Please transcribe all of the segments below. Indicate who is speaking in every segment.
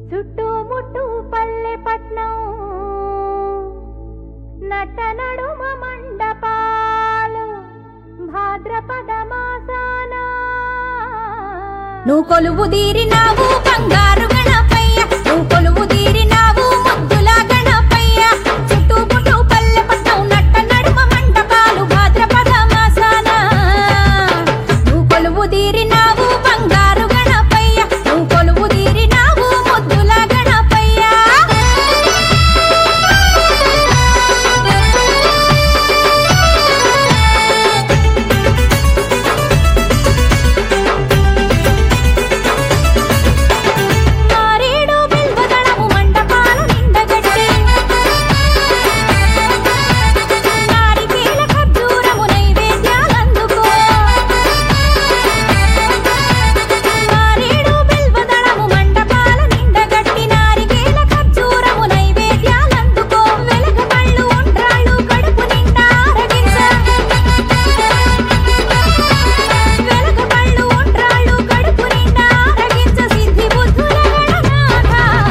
Speaker 1: చుట్టుముట్టు పల్లె పట్నం నట నడుమ మండపాలు భాద్రపద మాసాన
Speaker 2: నువ్వు కొలువు తీరినావు బంగారు గణపయ్య నువ్వు కొలువు తీరినావు ముద్దుల గణపయ్య చుట్టుముట్టు పల్లె పట్టం నట్ట నడుమ మండపాలు భాద్రపద మాసాన నువ్వు కొలువు తీరినావు బంగారు గణపయ్య నువ్వు కొలువు తీరినావు ముద్దుల గణపయ్య మారేడు బిల్వదళము మండపాల నిండగట్టి నారికేల ఖర్జూరము నైవేద్యాలందుకో మారేడు బిల్వదళము మండపాల నిండగట్టి నారికేల ఖర్జూరము నైవేద్యాలందుకో వెలగ పళ్ళు ఉండ్రాళ్ళు కడుపు నిండా ఆరగించ వెలగ పళ్ళు ఉండ్రాళ్ళు కడుపు నిండా ఆరగించ సిద్ధి బుద్ధుల గణనాథ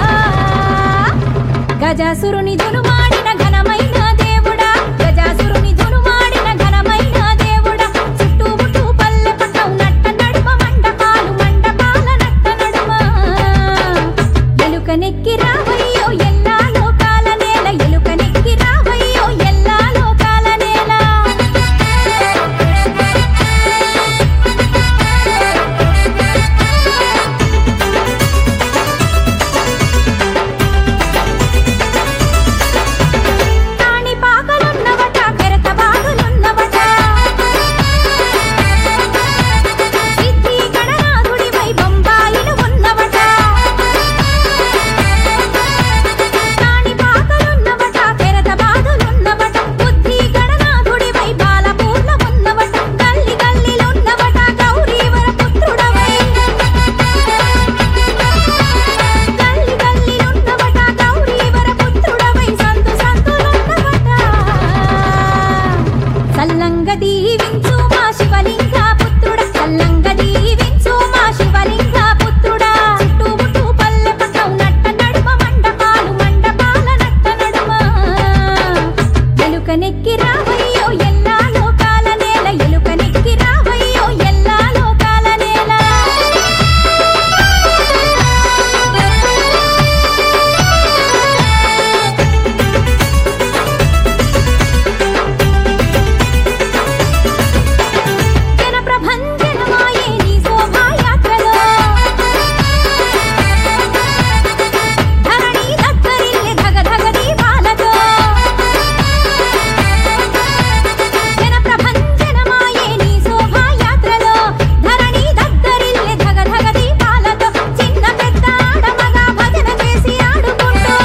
Speaker 2: గజాసురుని దునుమాడిన ఘనమైన దేవుడా గజాసురుని దునుమాడిన ఘనమైన దేవుడా చుట్టుముట్టు పల్లె పట్టం నట్ట నడుమ మండపాలు మండపాల నట్ట నడుమ ఎలుక నెక్కి రావయ్యో ఎల్లా లోకాల నేల ఎలుక నెక్కి రావయ్యో ఎల్లా లోకాల నేల తాణి పాకలున్నవట కెరట బాగులున్నవట సిద్ధి గణనాథుడివై బొంబాయిలు ఉన్నవట తాణి పాకలున్నవట కెరట బాగులున్నవట బుద్ధి గణనాథుడివై బాలపూర్ల ఉన్నవట గల్లి గల్లిలున్నవట గౌరీవర పుత్రుడవై గల్లి గల్లిలున్నవట గౌరీవర పుత్రుడవై సంతు సంతులున్నవట సల్లంగ దీవించు మా శివలింగ పుత్రుడ సల్లంగ దీవించు మా శివలింగ పుత్రుడా చుట్టుముట్టు పల్లె పట్టం నట్ట నడుమ మండపాలు మండపాల నట్ట నడుమ ఎలుక నెక్కి రావయ్యో ఎల్లా లోకాల నేల ఎలుక నెక్కి రావయ్యో ఎల్లా లోకాల నేల జన ప్రభంజనమాయే నీ శోభాయాత్రలో ధరణి దగ్గరిల్లె ధగ ధగ దీపాలతో జన ప్రభంజనమాయే నీ శోభాయాత్రలో ధరణి దగ్గరిల్లె ధగ ధగ దీపాలతో చిన్న పెద్ద ఆడమగ భజన చేసి ఆడుకుంటూ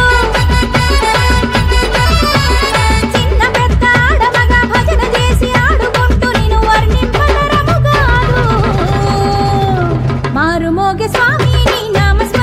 Speaker 2: చిన్న పెద్ద ఆడమగ భజన చేసి ఆడుకుంటూ నిన్ను వర్ణింపదరము కాదు మారుమోగె స్వామి నీ నామ